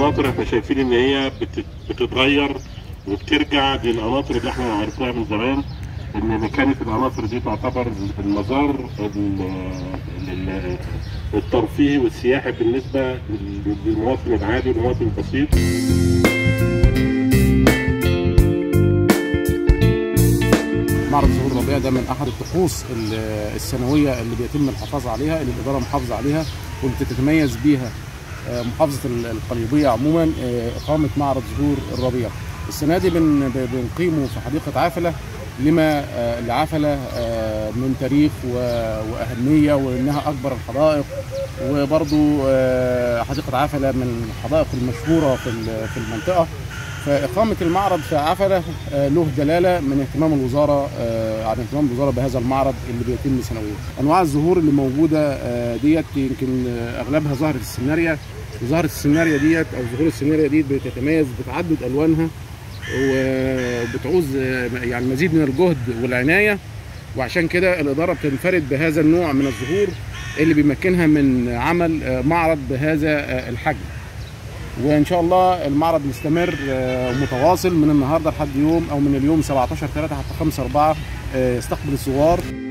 القناطر احنا شايفين ان هي بت- بتتغير وبترجع للقناطر اللي احنا عرفناها من زمان ان كانت القناطر دي تعتبر المزار ال- ال- الترفيهي والسياحي بالنسبه لل- للمواطن العادي والمواطن البسيط معرض زهور الربيع ده من احد الطقوس ال- السنويه اللي بيتم الحفاظ عليها اللي الاداره محافظه عليها وبتتميز بيها آه، محافظه ال- القليوبيه عموما آه، اقامه معرض زهور الربيع. السنه دي بن- ب- بنقيمه في حديقه عفله لما آه، لعفله آه، من تاريخ و- واهميه وانها اكبر الحدائق وبرضو آه، حديقه عفله من الحدائق المشهوره في ال- في المنطقه فإقامة المعرض في عفلة آه، له دلالة من اهتمام الوزارة آه، عن اهتمام الوزارة بهذا المعرض اللي بيتم سنويا. أنواع الزهور اللي موجودة آه، ديت يمكن آه، أغلبها زهرة السناريا وزهرة السناريا ديت أو زهور السناريا ديت بتتميز بتعدد ألوانها وبتعوز آه، يعني مزيد من الجهد والعناية وعشان كده الإدارة بتنفرد بهذا النوع من الزهور اللي بيمكنها من عمل آه، معرض بهذا آه، الحجم. وان شاء الله المعرض مستمر آه، ومتواصل من النهارده لحد يوم او من اليوم 17 3 حتى 5 4 آه، يستقبل الزوار